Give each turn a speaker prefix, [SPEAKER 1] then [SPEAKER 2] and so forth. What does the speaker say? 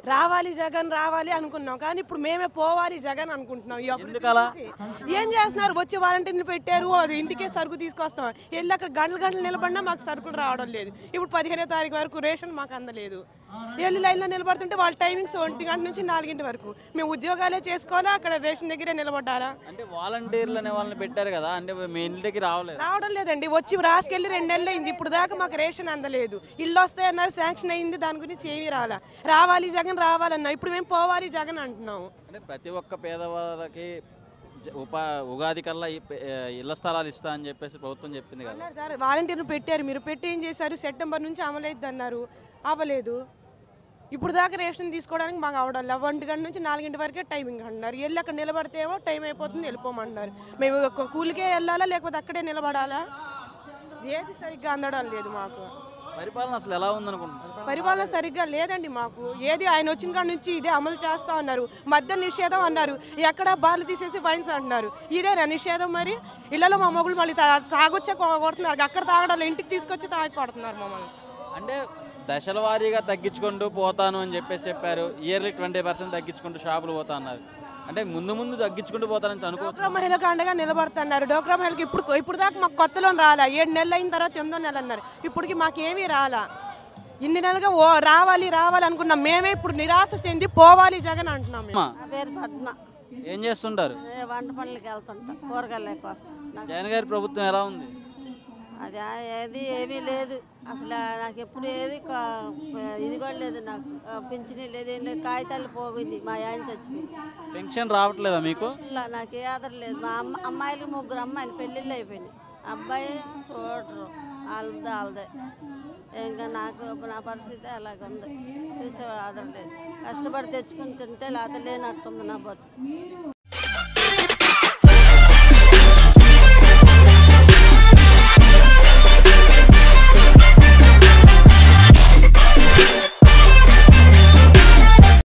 [SPEAKER 1] రావాలి జగన్ రావాలి అనుకున్నాం కానీ ఇప్పుడు మేమే పోవాలి జగన్ అనుకుంటున్నాం ఈ ఒక్కటి
[SPEAKER 2] ఎందుకలా?
[SPEAKER 1] ఏం చేస్తున్నారు వచ్చి వాలంటీర్ని పెట్టారు అది ఇంటికే సరుకు తీసుకొస్తాం వెళ్ళి అక్కడ గంటలు గంటలు నిలబడినా మాకు సరుకులు రావడం లేదు ఇప్పుడు పదిహేనో తారీఖు వరకు రేషన్ మాకు అందలేదు వెళ్ళి లైన్లో నిలబడుతుంటే వాళ్ళ టైమింగ్స్ ఒంటి గంట నుంచి నాలుగింటి వరకు మేము ఉద్యోగాలే చేసుకోవాలా అక్కడ రేషన్ దగ్గరే నిలబడ్డారా
[SPEAKER 2] అంటే వాలంటీర్లు అనే వాళ్ళని పెట్టారు కదా అంటే మీ ఇంటికి రావలేదు
[SPEAKER 1] రావడం లేదండి వచ్చి రాసుకెళ్ళి రెండు నెలలు అయింది ఇప్పుడు దాకా మాకు రేషన్ అందలేదు ఇల్లు వస్తాయన్నారు శాంక్షన్ అయింది దాని గురించి ఏమీ రాలా రావాలి జగన్ రావాలన్నా ఇప్పుడు మేము పోవాలి జగన్ అంటున్నాము
[SPEAKER 2] అంటే ప్రతి ఒక్క పేదవాళ్ళకి జ- ఉపా ఉగాది కల్లా ఈ పే- ఇళ్ల స్థలాలు ఇస్తా అని చెప్పేసి ప్రభుత్వం చెప్పింది కదా
[SPEAKER 1] అన్నారు సార్ వాలంటీర్లు పెట్టారు మీరు పెట్టి ఏం చేశారు సెప్టెంబర్ నుంచి అమలైద్ది అన్నారు అవ్వలేదు ఇప్పుడు దాకా రేషన్ తీసుకోవడానికి మాకు అవడం లేదు ఒంటి గంట నుంచి నాలుగింటి వరకే టైమింగ్ అంటున్నారు వెళ్ళి అక్కడ నిలబడితే ఏమో టైం అయిపోతుంది వెళ్ళిపోమంటున్నారు మేము ఒక కూలికే వెళ్ళాలా లేకపోతే అక్కడే నిలబడాలా ఏది సరిగ్గా అందడం లేదు మాకు
[SPEAKER 2] పరిపాలన అసలు ఎలా ఉందనుకుంటున్నారు
[SPEAKER 1] పరిపాలన సరిగ్గా లేదండి మాకు ఏది ఆయన వచ్చిన కాడ నుంచి ఇదే అమలు చేస్తా ఉన్నారు మద్య నిషేధం అన్నారు ఎక్కడ బార్లు తీసేసి వైన్స్ అంటున్నారు ఇదేనా నిషేధం మరి ఇళ్లలో మా మొగులు మళ్ళీ తా- తాగొచ్చే కొ- కొడుతున్నారు అక్కడ తాగడం ఇంటికి తీసుకొచ్చి తాగి కొడుతున్నారు మమ్మల్ని
[SPEAKER 2] అంటే దశల వారీగా తగ్గించుకుంటూ పోతాను అని చెప్పేసి చెప్పారు ఇయర్లీ ట్వంటీ పర్సెంట్ తగ్గించుకుంటూ షాపులు పోతా అన్నారు అంటే ముందు ముందు తగ్గించుకుంటూ పోతానని అనుకో
[SPEAKER 1] డోక్రా మహిళకు అండగా నిలబడుతున్నారు డోక్రా మహిళకి ఇప్పుడు ఇప్పుడు దాకా మాకు కొత్తలో రాలా ఏడు నెలలు అయిన తర్వాత ఎనిమిదో నెల అన్నారు ఇప్పటికి మాకేమీ రాలా ఇన్ని నెలలుగా ఓ రావాలి రావాలి అనుకున్నాం మేమే ఇప్పుడు నిరాశ చెంది పోవాలి జగన్ అంటున్నాం మేము.
[SPEAKER 2] అమ్మా,
[SPEAKER 3] నా పేరు పద్మ
[SPEAKER 2] ఏం చేస్తుంటారు
[SPEAKER 3] నేను వంట పనులకి వెళ్తుంటా కూరగాయలు ఎక్కువ వస్తాను నాకు
[SPEAKER 2] జగన్ గారి ప్రభుత్వం ఎలా ఉంది
[SPEAKER 3] అది ఆ- ఏది ఏమీ లేదు అసలు నాకు ఎప్పుడు ఏది కా- ఇది కూడా లేదు నాకు ఆ, పింఛనీ లేదు ఏం లేదు కాగితాలు పోయింది మా ఆయన చచ్చిపోయింది
[SPEAKER 2] పెన్షన్ రావట్లేదా మీకు
[SPEAKER 3] ఇలా నాకు ఏ ఆధార లేదు మా అమ్మ అమ్మాయిలకి ముగ్గురు అమ్మాయిలు పెళ్ళిళ్ళు అయిపోయినాయి అబ్బాయి ఏమో చూడరు వాళ్ళది వాళ్ళదే ఇంకా నాకు నా పరిస్థితి అలాగ ఉంది చూసే ఆధారం లేదు కష్టపడి తెచ్చుకుని తింటే లేకపోతే లేనట్టుంది నా బతుకు